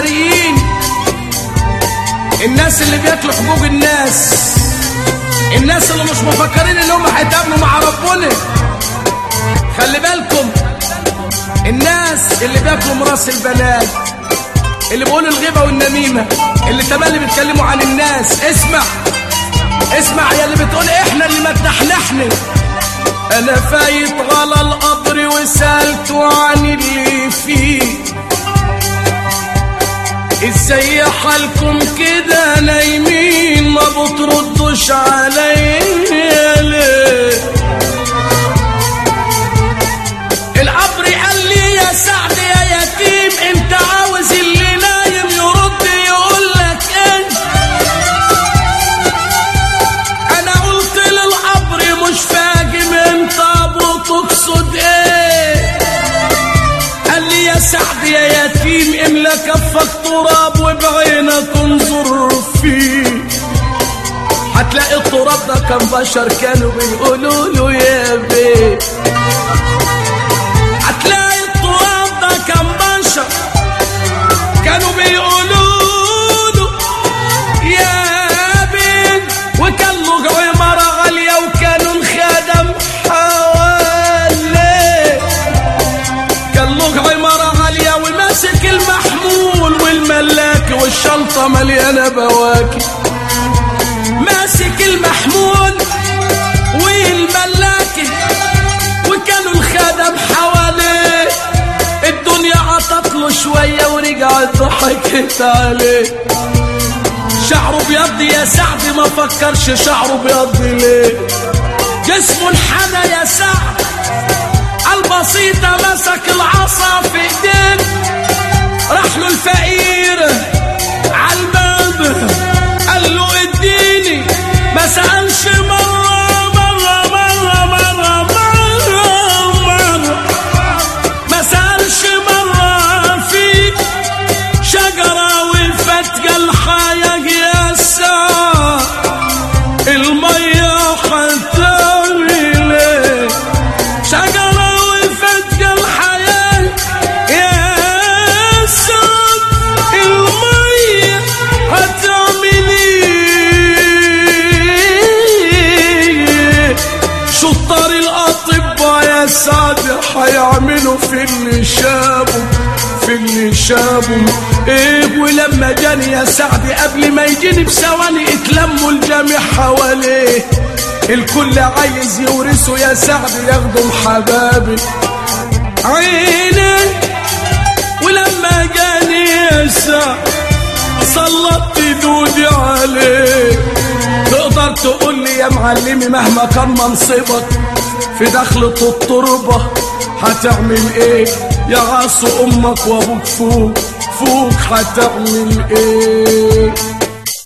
المفتريين الناس اللي بياكلوا حقوق الناس الناس اللي مش مفكرين ان هم هيتقابلوا مع ربنا خلي بالكم الناس اللي بياكلوا مراس البنات اللي بيقولوا الغيبه والنميمه اللي تملي بيتكلموا عن الناس اسمع اسمع يا اللي بتقول احنا اللي مدحنحنا انا فايت على القبر وسالته عن اللي فيه ازاي حالكم كده نايمين ما بتردوش عليا ليه القبر قال لي يا سعد يا يتيم انت عاوز اللي نايم يرد يقول لك ايه انا قلت للقبر مش فاهم انت ابو تقصد ايه قال لي يا سعد يا يتيم املى كفك تراب وبعينك انظر فيه هتلاقي التراب ده كان بشر كانوا بيقولوا له يا بيه هتلاقي التراب ده كان بشر كانوا بيقولوا له يا بين وكان له عمارة غالية وكانوا انخدم حواليه كان له عمارة غالية وماسك المحمول والملاك والشنطة مليانة بواكي ماسك المحمول والملاكي وكانوا الخدم حواليه الدنيا عطت له شوية ورجعت ضحكت عليه شعره بيض يا سعد ما فكرش شعره بيض ليه جسمه انحنى يا سعد البسيطة مسك العصا في ايديه راح له الفقير عالباب قال له اديني ما سألش مرة مرة مرة مرة مرة مرة ما سألش مرة في شجرة والفتقة الحياة يا سعد المية هتعمل ايه شجرة والفتقة الحياة يا سعد المية هتعمل ايه شطار الأطباء يا سعد هيعملوا في اللي شابوا في اللي شابوا ايه ولما جاني يا سعد قبل ما يجيني بثواني اتلموا الجميع حواليه الكل عايز يورثه يا سعد ياخدوا حبابي عيني ولما جاني يا سعد سلطت دودي عليه تقدر تقول لي يا معلمي مهما كان منصبك في دخلة التربة هتعمل ايه يا عاص امك وابوك فوق فوق هتعمل ايه